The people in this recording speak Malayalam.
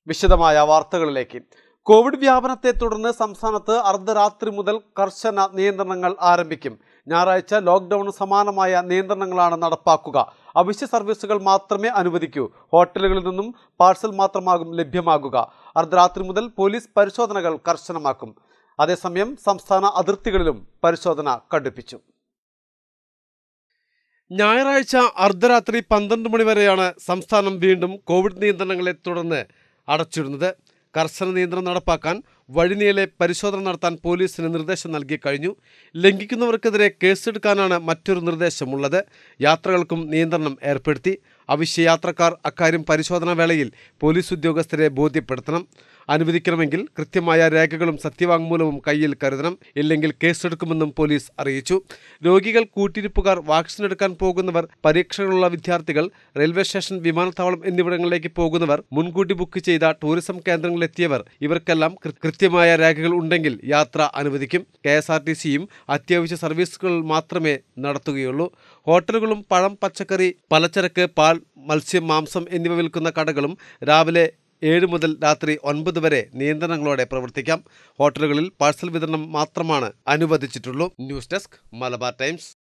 വിശദമായ വാർത്തകളിലേക്ക് കോവിഡ് വ്യാപനത്തെ തുടർന്ന് സംസ്ഥാനത്ത് അർദ്ധരാത്രി മുതൽ കർശന നിയന്ത്രണങ്ങൾ ആരംഭിക്കും ഞായറാഴ്ച ലോക്ക്ഡൌൺ സമാനമായ നിയന്ത്രണങ്ങളാണ് നടപ്പാക്കുക അവശ്യ സർവീസുകൾ മാത്രമേ അനുവദിക്കൂ ഹോട്ടലുകളിൽ നിന്നും പാഴ്സൽ മാത്രമാകും ലഭ്യമാകുക അർദ്ധരാത്രി മുതൽ പോലീസ് പരിശോധനകൾ കർശനമാക്കും അതേസമയം സംസ്ഥാന അതിർത്തികളിലും പരിശോധന കടുപ്പിച്ചു ഞായറാഴ്ച അർദ്ധരാത്രി പന്ത്രണ്ട് മണി വരെയാണ് സംസ്ഥാനം വീണ്ടും കോവിഡ് നിയന്ത്രണങ്ങളെ തുടർന്ന് അടച്ചിടുന്നത് കർശന നിയന്ത്രണം നടപ്പാക്കാൻ വഴിനീളെ പരിശോധന നടത്താൻ പോലീസിന് നിർദ്ദേശം നൽകി കഴിഞ്ഞു ലംഘിക്കുന്നവർക്കെതിരെ കേസെടുക്കാനാണ് മറ്റൊരു നിർദ്ദേശമുള്ളത് യാത്രകൾക്കും നിയന്ത്രണം ഏർപ്പെടുത്തി അവശ്യ യാത്രക്കാർ അക്കാര്യം പരിശോധനാ വേളയിൽ പോലീസ് ഉദ്യോഗസ്ഥരെ ബോധ്യപ്പെടുത്തണം അനുവദിക്കണമെങ്കിൽ കൃത്യമായ രേഖകളും സത്യവാങ്മൂലവും കയ്യിൽ കരുതണം ഇല്ലെങ്കിൽ കേസെടുക്കുമെന്നും പോലീസ് അറിയിച്ചു രോഗികൾ കൂട്ടിരിപ്പുകാർ വാക്സിൻ എടുക്കാൻ പോകുന്നവർ പരീക്ഷകളുള്ള വിദ്യാർത്ഥികൾ റെയിൽവേ സ്റ്റേഷൻ വിമാനത്താവളം എന്നിവിടങ്ങളിലേക്ക് പോകുന്നവർ മുൻകൂട്ടി ബുക്ക് ചെയ്ത ടൂറിസം കേന്ദ്രങ്ങളിലെത്തിയവർ ഇവർക്കെല്ലാം കൃ- കൃത്യമായ രേഖകൾ ഉണ്ടെങ്കിൽ യാത്ര അനുവദിക്കും കെ എസ് ആർ ടി സിയും അത്യാവശ്യ സർവീസുകൾ മാത്രമേ നടത്തുകയുള്ളൂ ഹോട്ടലുകളും പഴം പച്ചക്കറി പലചരക്ക് പാൽ മത്സ്യം മാംസം എന്നിവ വിൽക്കുന്ന കടകളും രാവിലെ ഏഴ് മുതൽ രാത്രി ഒൻപത് വരെ നിയന്ത്രണങ്ങളോടെ പ്രവർത്തിക്കാം ഹോട്ടലുകളിൽ പാഴ്സൽ വിതരണം മാത്രമാണ് അനുവദിച്ചിട്ടുള്ളൂ ന്യൂസ് ഡെസ്ക് മലബാർ ടൈംസ്